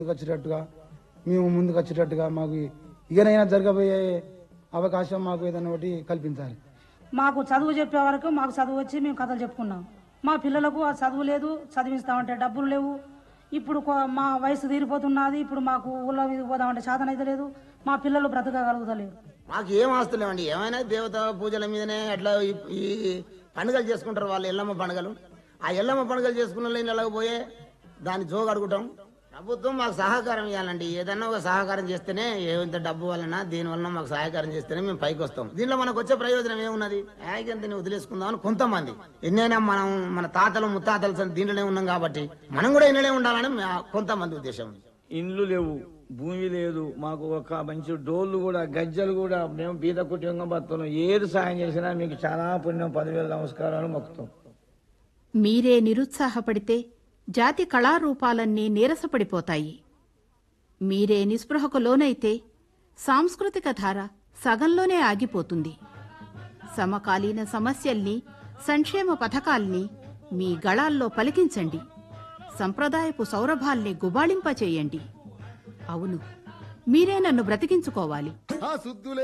ముందుకు వచ్చేటట్టుగా మేము ముందుకు వచ్చేటట్టుగా మాకు ఇకనైనా జరగబోయే అవకాశం మాకు ఏదైనా ఒకటి కల్పించాలి మాకు చదువు చెప్పే వరకు మాకు చదువు వచ్చి మేము కథలు చెప్పుకున్నాం మా పిల్లలకు ఆ చదువు లేదు చదివిస్తామంటే డబ్బులు లేవు ఇప్పుడు కొ- మా వయసు తీరిపోతున్నది ఇప్పుడు మాకు ఊళ్ళో మీద పోదామంటే శాతం అయితే లేదు మా పిల్లలు బ్రతకగలుగుతలేరు మాకు ఏం ఆస్తులేమండి ఏమైనా దేవత పూజల మీదనే అట్లా ఈ- ఈ పండుగలు చేసుకుంటారు వాళ్ళు ఎల్లమ్మ పండుగలు ఆ ఎల్లమ్మ పండుగలు చేసుకున్న వాళ్ళకి పోయే దాన్ని జోగు అడుగుతాం ప్రభుత్వం మాకు సహకారం ఇవ్వాలండి ఏదన్నా ఒక సహకారం చేస్తేనే ఏంత డబ్బు వలన దీని వలన మాకు సహకారం చేస్తేనే మేము పైకి వస్తాం దీనిలో మనకు వచ్చే ప్రయోజనం ఏమున్నది యాగంతని వదిలేసుకుందాం అని కొంతమంది ఎన్నైనా మనం మన తాతలు ముత్తాతలు సరే దీంట్లోనే ఉన్నాం కాబట్టి మనం కూడా ఇన్నడే ఉండాలని మా- కొంతమంది ఉద్దేశం ఇండ్లు లేవు భూమి లేదు మాకు ఒక మంచి డోళ్ళు కూడా గజ్జలు కూడా మేము బీద కుటుంబం బతున్నాం ఏది సాయం చేసినా మీకు చాలా పుణ్యం పదివేల నమస్కారాలు మొక్కుతాం మీరే నిరుత్సాహపడితే జాతి కళారూపాలన్నీ నీరసపడిపోతాయి మీరే నిస్పృహకు లోనైతే సాంస్కృతిక ధార సగంలోనే ఆగిపోతుంది సమకాలీన సమస్యల్ని సంక్షేమ పథకాల్ని మీ గళాల్లో పలికించండి సంప్రదాయపు సౌరభాల్ని గుబాళింపచేయండి అవును మీరే నన్ను బ్రతికించుకోవాలి